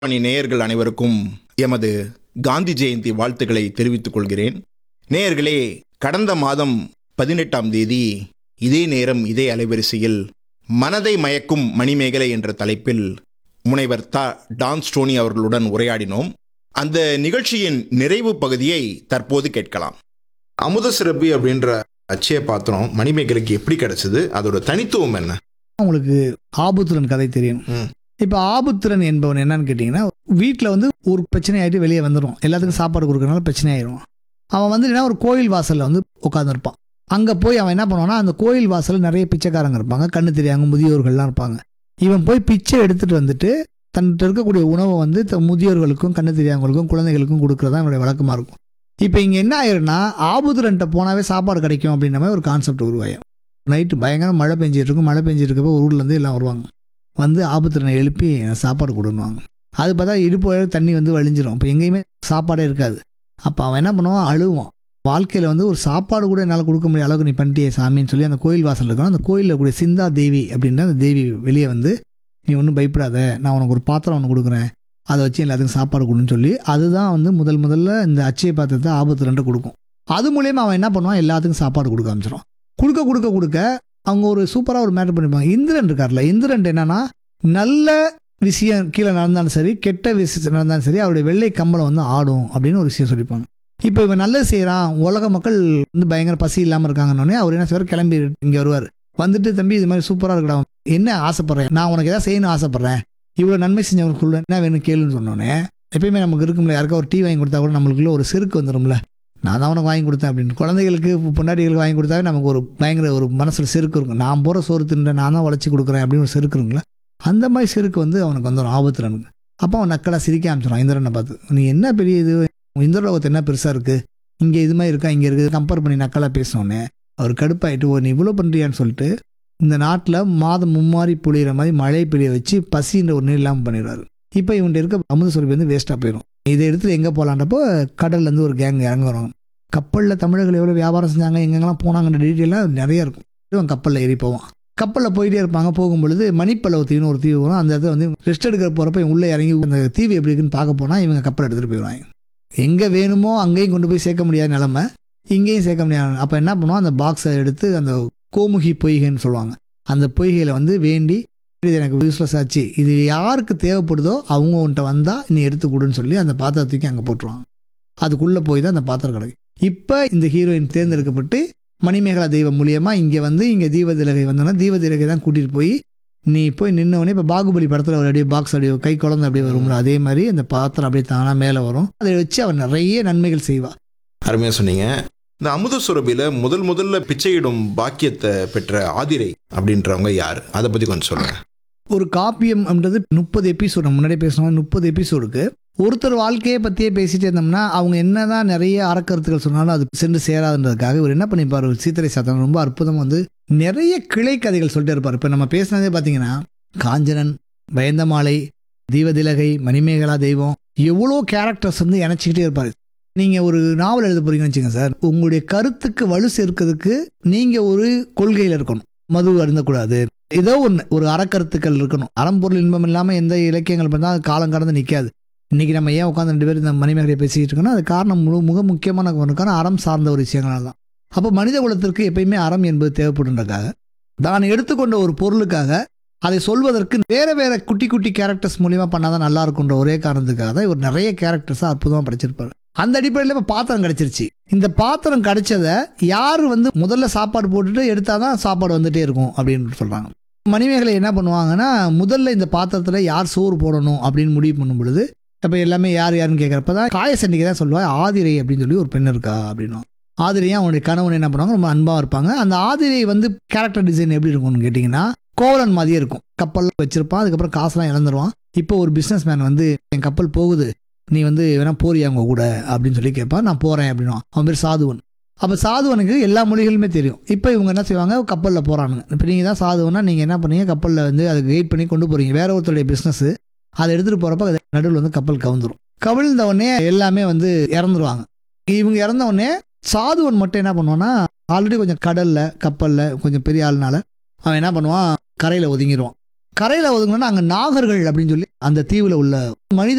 பணி நேயர்கள் அனைவருக்கும் எமது காந்தி ஜெயந்தி வாழ்த்துக்களை தெரிவித்துக் கொள்கிறேன் நேயர்களே கடந்த மாதம் பதினெட்டாம் தேதி இதே நேரம் இதே அலைவரிசையில் மனதை மயக்கும் மணிமேகலை என்ற தலைப்பில் முனைவர் த டான் ஸ்டோனி அவர்களுடன் உரையாடினோம் அந்த நிகழ்ச்சியின் நிறைவு பகுதியை தற்போது கேட்கலாம் அமுத சிறப்பி அப்படின்ற அச்சய பாத்திரம் மணிமேகலைக்கு எப்படி கிடைச்சது அதோட தனித்துவம் என்ன உங்களுக்கு ஆபுத்திரன் கதை தெரியும் ம். இப்போ ஆபுத்திரன் என்பவன் என்னன்னு கேட்டிங்கன்னா வீட்டில் வந்து ஒரு பிரச்சனை ஆகிட்டு வெளியே வந்துடும் எல்லாத்துக்கும் சாப்பாடு கொடுக்கறனால பிரச்சனை ஆயிரும் அவன் வந்து என்ன ஒரு கோயில் வாசலில் வந்து உட்காந்துருப்பான் அங்கே போய் அவன் என்ன பண்ணுவான்னா அந்த கோயில் வாசலில் நிறைய பிச்சைக்காரங்க இருப்பாங்க கண்ணு தெரியாங்க முதியோர்கள்லாம் இருப்பாங்க இவன் போய் பிச்சை எடுத்துட்டு வந்துட்டு தன்கிட்ட இருக்கக்கூடிய உணவை வந்து த- முதியோர்களுக்கும் கண்ணு தெரியாதவங்களுக்கும் குழந்தைகளுக்கும் கொடுக்குறது தான் என்னுடைய வழக்கமாக இருக்கும் இப்போ இங்கே என்ன ஆயிரும்னா ஆபுத்திரன்ட்ட போனாவே சாப்பாடு கிடைக்கும் அப்படின்ற மாதிரி ஒரு கான்செப்ட் உருவாயும் நைட்டு பயங்கர மழை பெஞ்சிட்டு இருக்கும் மழை பெஞ்சிட்டு இருக்கப்போ ஊர்லேருந்து எல்லாம் வருவாங்க வந்து ஆபத்திரனை எழுப்பி எனக்கு சாப்பாடு கொடுன்னுவாங்க அது பார்த்தா இடுப்பு வரை தண்ணி வந்து வழிஞ்சிரும் இப்போ எங்கேயுமே சாப்பாடே இருக்காது அப்போ அவன் என்ன பண்ணுவான் அழுவான் வாழ்க்கையில் வந்து ஒரு சாப்பாடு கூட என்னால் கொடுக்க முடியாத அளவுக்கு நீ பண்ணிட்டியே சாமின்னு சொல்லி அந்த கோயில் வாசல் இருக்கணும் அந்த கோயிலில் கூடிய சிந்தா தேவி அப்படின்ற அந்த தேவி வெளியே வந்து நீ ஒன்றும் பயப்படாத நான் உனக்கு ஒரு பாத்திரம் ஒன்று கொடுக்குறேன் அதை வச்சு எல்லாத்துக்கும் சாப்பாடு கொடுன்னு சொல்லி அதுதான் வந்து முதல் முதல்ல இந்த அச்சய பாத்திரத்தை ஆபத்து ரெண்டு கொடுக்கும் அது மூலியமா அவன் என்ன பண்ணுவான் எல்லாத்துக்கும் சாப்பாடு கொடுக்க ஆரம்பிச்சிடும் கொடுக்க கொடுக்க கொடுக்க அவங்க ஒரு சூப்பராக ஒரு மேட்டர் பண்ணிப்பாங்க இந்திரன் இருக்கார்ல இந்திரன் என்னன்னா நல்ல விஷயம் கீழே நடந்தாலும் சரி கெட்ட விஷயம் நடந்தாலும் சரி அவருடைய வெள்ளை கம்பளம் வந்து ஆடும் அப்படின்னு ஒரு விஷயம் சொல்லிப்பாங்க இப்போ இவன் நல்லது செய்கிறான் உலக மக்கள் வந்து பயங்கர பசி இல்லாமல் இருக்காங்கன்னொடனே அவர் என்ன செய்வார் கிளம்பி இங்கே வருவார் வந்துட்டு தம்பி இது மாதிரி சூப்பராக இருக்கடா என்ன ஆசைப்பட்றேன் நான் உனக்கு எதாவது செய்யணும்னு ஆசைப்பட்றேன் இவ்வளோ நன்மை செஞ்சவங்களுக்குள்ள என்ன வேணும் கேளுன்னு சொன்னோன்னே எப்பயுமே நமக்கு இருக்கும்ல யாருக்கா ஒரு டீ வாங்கி கொடுத்தா கூட நம்மளுக்குள்ள ஒரு செருக்கு வந்துடும்ல நான் தான் உனக்கு வாங்கி கொடுத்தேன் அப்படின்னு குழந்தைகளுக்கு பொண்டாட்டிகளுக்கு வாங்கி கொடுத்தாவே நமக்கு ஒரு பயங்கர ஒரு மனசில் செருக்கு இருக்கும் நான் போகிற சோறு தின்ற நான் தான் உழைச்சி கொடுக்குறேன் அப்படின்னு ஒரு செருக்கு இருக்குங்களா அந்த மாதிரி செருக்கு வந்து அவனுக்கு வந்துடும் ஆபத்துறனுக்கு அப்போ அவன் நக்கலாக சிரிக்க ஆரம்பிச்சிடும் இந்திரனை பார்த்து நீ என்ன பெரிய இது இந்திரலோகத்து என்ன பெருசாக இருக்குது இங்கே இது மாதிரி இருக்கா இங்கே இருக்குது கம்பேர் பண்ணி நக்கலாக பேசினோடனே அவர் கடுப்பாயிட்டு ஓ நீ இவ்வளோ பண்ணுறியான்னு சொல்லிட்டு இந்த நாட்டில் மாதம் மும்மாரி பொழியிற மாதிரி மழை பெய்ய வச்சு பசின்ற ஒரு நீர் இல்லாமல் பண்ணிடுவார் இப்போ இவன்கிட்ட இருக்க அமுத சுரப்பி வந்து வேஸ்ட்டாக போயிடும் இதை எடுத்து எங்கே போகலான்றப்போ கடல்லேருந்து ஒரு கேங் இறங்குறோம் கப்பலில் தமிழர்கள் எவ்வளோ வியாபாரம் செஞ்சாங்க எங்கெங்கெல்லாம் போனாங்கன்ற டீட்டெயிலாம் நிறைய இருக்கும் இவன் கப்பலில் ஏறி போவான் கப்பலில் போயிட்டே இருப்பாங்க போகும்பொழுது மணிப்பல்லவ தீவுன்னு ஒரு தீவு வரும் அந்த இடத்துல வந்து ரெஸ்ட் எடுக்கிற போகிறப்ப இவன் உள்ளே இறங்கி அந்த தீவு எப்படி இருக்குன்னு பார்க்க போனால் இவங்க கப்பல் எடுத்துகிட்டு போயிடுவாங்க எங்கே வேணுமோ அங்கேயும் கொண்டு போய் சேர்க்க முடியாத நிலமை இங்கேயும் சேர்க்க முடியாது அப்போ என்ன பண்ணுவோம் அந்த பாக்ஸை எடுத்து அந்த கோமுகி பொய்கைன்னு சொல்லுவாங்க அந்த பொய்கையில் வந்து வேண்டி இது எனக்கு யூஸ்லெஸ் ஆச்சு இது யாருக்கு தேவைப்படுதோ அவங்க உன்ட்ட வந்தால் நீ எடுத்து கொடுன்னு சொல்லி அந்த பாத்திரத்துக்கு அங்கே போட்டுருவாங்க அதுக்குள்ளே போய் தான் அந்த பாத்திரம் கிடைக்கும் இப்போ இந்த ஹீரோயின் தேர்ந்தெடுக்கப்பட்டு மணிமேகலா தெய்வம் மூலியமாக இங்கே வந்து இங்கே தீபதிலகை வந்தோன்னா தீபதிலகை தான் கூட்டிகிட்டு போய் நீ போய் நின்னவொடனே இப்போ பாகுபலி படத்தில் ஒரு அப்படியே பாக்ஸ் அப்படியே கை குழந்தை அப்படியே வரும்ல அதே மாதிரி அந்த பாத்திரம் அப்படியே தானாக மேலே வரும் அதை வச்சு அவன் நிறைய நன்மைகள் செய்வா அருமையாக சொன்னீங்க இந்த அமுத சுரபியில் முதல் முதல்ல பிச்சையிடும் பாக்கியத்தை பெற்ற ஆதிரை அப்படின்றவங்க யார் அதை பற்றி கொஞ்சம் சொல்லுங்க ஒரு காப்பியம் அப்படின்றது முப்பது எபிசோடு நம்ம முன்னாடி பேசின முப்பது எபிசோடுக்கு ஒருத்தர் வாழ்க்கையை பற்றியே பேசிட்டு இருந்தோம்னா அவங்க என்னதான் நிறைய அறக்கருத்துக்கள் சொன்னாலும் அது சென்று சேராதுன்றதுக்காக இவர் என்ன பண்ணிப்பார் சீத்தரை சாத்தன் ரொம்ப அற்புதம் வந்து நிறைய கிளை கதைகள் சொல்லிட்டு இருப்பார் இப்போ நம்ம பேசினதே பார்த்தீங்கன்னா காஞ்சனன் பயந்தமாலை தீவதிலகை மணிமேகலா தெய்வம் எவ்வளோ கேரக்டர்ஸ் வந்து இணைச்சிக்கிட்டே இருப்பார் நீங்கள் ஒரு நாவல் எழுத போறீங்கன்னு வச்சுங்க சார் உங்களுடைய கருத்துக்கு வலு சேர்க்கிறதுக்கு நீங்கள் ஒரு கொள்கையில் இருக்கணும் மது அருந்தக்கூடாது ஏதோ ஒன்று ஒரு அறக்கருத்துக்கள் இருக்கணும் அறம்பொருள் இன்பம் இல்லாமல் எந்த இலக்கியங்கள் பண்ணால் அது காலம் கடந்து நிற்காது இன்றைக்கி நம்ம ஏன் உட்காந்து ரெண்டு பேரும் இந்த மணிமேகலையை பேசிக்கிட்டு இருக்கோம்னா அது காரணம் முழு மிக முக்கியமான ஒன்றுக்கான அறம் சார்ந்த ஒரு விஷயங்களால் தான் அப்போ மனித குலத்திற்கு எப்பயுமே அறம் என்பது தேவைப்படுன்றக்காக தான் எடுத்துக்கொண்ட ஒரு பொருளுக்காக அதை சொல்வதற்கு வேற வேற குட்டி குட்டி கேரக்டர்ஸ் மூலியமா பண்ணாதான் நல்லா இருக்குன்ற ஒரே காரணத்துக்காக தான் இவர் நிறைய கேரக்டர்ஸை அற்புதமாக படிச்சிருப்பாரு அந்த அடிப்படையில் இப்போ பாத்திரம் கிடைச்சிருச்சு இந்த பாத்திரம் கிடைச்சதை யார் வந்து முதல்ல சாப்பாடு போட்டுட்டு எடுத்தாதான் சாப்பாடு வந்துட்டே இருக்கும் அப்படின்னு சொல்றாங்க மணிமேகலை என்ன பண்ணுவாங்கன்னா முதல்ல இந்த பாத்திரத்தில் யார் சோறு போடணும் அப்படின்னு முடிவு பண்ணும் பொழுது இப்போ எல்லாமே யார் யாருன்னு கேட்குறப்ப தான் காயசண்டிகை தான் சொல்லுவா ஆதிரை அப்படின்னு சொல்லி ஒரு பெண் இருக்கா அப்படின்னா ஆதிரையும் அவனுடைய கணவன் என்ன பண்ணுவாங்க ரொம்ப அன்பாக இருப்பாங்க அந்த ஆதிரை வந்து கேரக்டர் டிசைன் எப்படி இருக்கும்னு கேட்டிங்கன்னா கோவலன் மாதிரியே இருக்கும் கப்பல் வச்சிருப்பான் அதுக்கப்புறம் காசுலாம் இழந்துருவான் இப்போ ஒரு பிஸ்னஸ் மேன் வந்து என் கப்பல் போகுது நீ வந்து வேணா போறியா அவங்க கூட அப்படின்னு சொல்லி கேட்பான் நான் போகிறேன் அப்படின்னா அவன் பேர் சாதுவன் அப்போ சாதுவனுக்கு எல்லா மொழிகளுமே தெரியும் இப்போ இவங்க என்ன செய்வாங்க கப்பலில் போகிறானுங்க இப்போ நீங்கள் தான் சாதுவனா நீங்கள் என்ன பண்ணீங்க கப்பலில் வந்து அதுக்கு கைட் பண்ணி கொண்டு போகிறீங்க வேற ஒருத்தருடைய பிஸ்னஸ் அதை எடுத்துகிட்டு போகிறப்ப நடுவில் வந்து கப்பல் கவுந்துரும் கவிழ்ந்த உடனே எல்லாமே வந்து இறந்துருவாங்க இவங்க இறந்த உடனே சாதுவன் மட்டும் என்ன பண்ணுவான்னா ஆல்ரெடி கொஞ்சம் கடலில் கப்பலில் கொஞ்சம் பெரிய ஆளுனால அவன் என்ன பண்ணுவான் கரையில் ஒதுங்கிடுவான் கரையில் ஒதுங்கினா அங்கே நாகர்கள் அப்படின்னு சொல்லி அந்த தீவில் உள்ள மனித